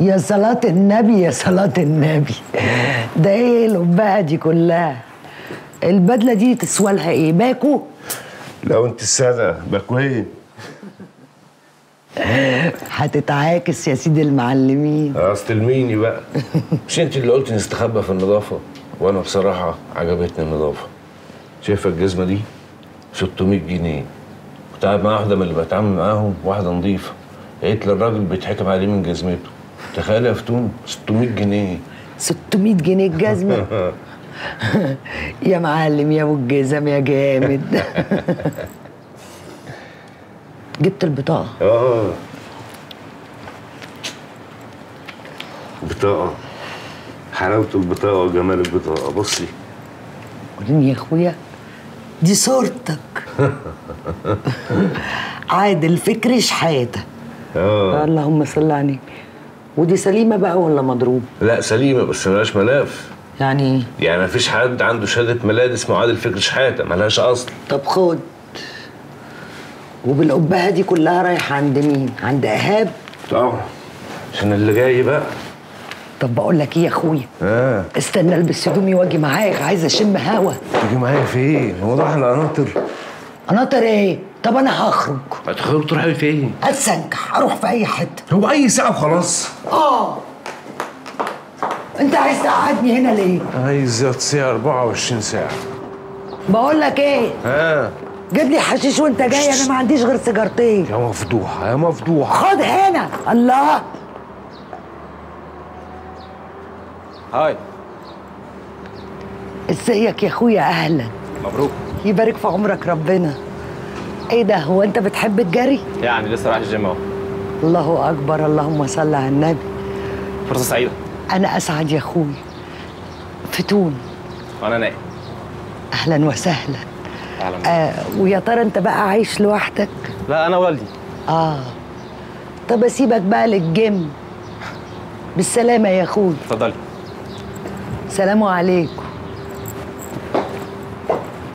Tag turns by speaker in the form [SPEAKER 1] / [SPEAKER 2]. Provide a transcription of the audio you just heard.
[SPEAKER 1] يا صلاة النبي يا صلاة النبي ده ايه القبعة دي كلها البدلة دي تسوى لها ايه باكو
[SPEAKER 2] لو انت السادة باكوين
[SPEAKER 1] هتتعاكس يا سيدي المعلمين
[SPEAKER 2] اصل ميني بقى مش انت اللي قلت نستخبى في النظافة وانا بصراحة عجبتني النظافة شايفة الجزمة دي 600 جنيه كنت قاعد مع واحدة من اللي بتعامل معاهم واحدة نظيفة قالت لي الراجل بيتحكم عليه من جزمته تخيل يا فتون 600 جنيه
[SPEAKER 1] 600 جنيه الجزمة يا معلم يا ابو الجزم يا جامد جبت البطاقة
[SPEAKER 2] اه بطاقة حلاوة البطاقة وجمال البطاقة بصي
[SPEAKER 1] وريني يا اخويا دي صورتك عادل فكري شحاتة
[SPEAKER 2] اه
[SPEAKER 1] اللهم صل على النبي ودي سليمة بقى ولا مضروب
[SPEAKER 2] لا سليمة بس ملهاش ملاف
[SPEAKER 1] يعني ايه
[SPEAKER 2] يعني مفيش حد عنده شهادة ميلاد اسمه عادل فكري شحاتة ملهاش أصل
[SPEAKER 1] طب خد وبالقبهة دي كلها رايحة عند مين؟ عند إيهاب؟
[SPEAKER 2] طبعا عشان اللي جاي بقى
[SPEAKER 1] طب بقول لك إيه يا أخويا؟
[SPEAKER 2] اه
[SPEAKER 1] استنى البس هدومي واجي معاك عايزة أشم هوا
[SPEAKER 2] تيجي معايا فين؟ هو ده احنا قناطر
[SPEAKER 1] قناطر إيه؟ طب أنا هخرج
[SPEAKER 2] هتخرج تروحي فين؟
[SPEAKER 1] أتسنكح أروح في أي حتة
[SPEAKER 2] هو أي ساعة وخلاص
[SPEAKER 1] آه أنت عايز تقعدني هنا ليه؟
[SPEAKER 2] عايز تصيع 24 ساعة
[SPEAKER 1] بقول لك إيه؟
[SPEAKER 2] ها
[SPEAKER 1] جيب لي حشيش وأنت جاي أنا ما عنديش غير سيجارتين
[SPEAKER 2] يا مفضوحة يا مفضوحة
[SPEAKER 1] خد هنا الله
[SPEAKER 3] هاي
[SPEAKER 1] ازيك يا اخويا اهلا
[SPEAKER 3] مبروك
[SPEAKER 1] يبارك في عمرك ربنا ايه ده هو انت بتحب الجري
[SPEAKER 3] يعني لسه رايح الجيم اهو
[SPEAKER 1] الله اكبر اللهم صل على النبي
[SPEAKER 3] فرصه سعيده
[SPEAKER 1] انا اسعد يا اخوي فتون
[SPEAKER 3] وانا نايم
[SPEAKER 1] اهلا وسهلا
[SPEAKER 3] اهلا بك.
[SPEAKER 1] آه ويا ترى انت بقى عايش لوحدك
[SPEAKER 3] لا انا والدي
[SPEAKER 1] اه طب اسيبك بقى للجيم بالسلامه يا اخوي
[SPEAKER 3] اتفضلي
[SPEAKER 1] سلام عليكم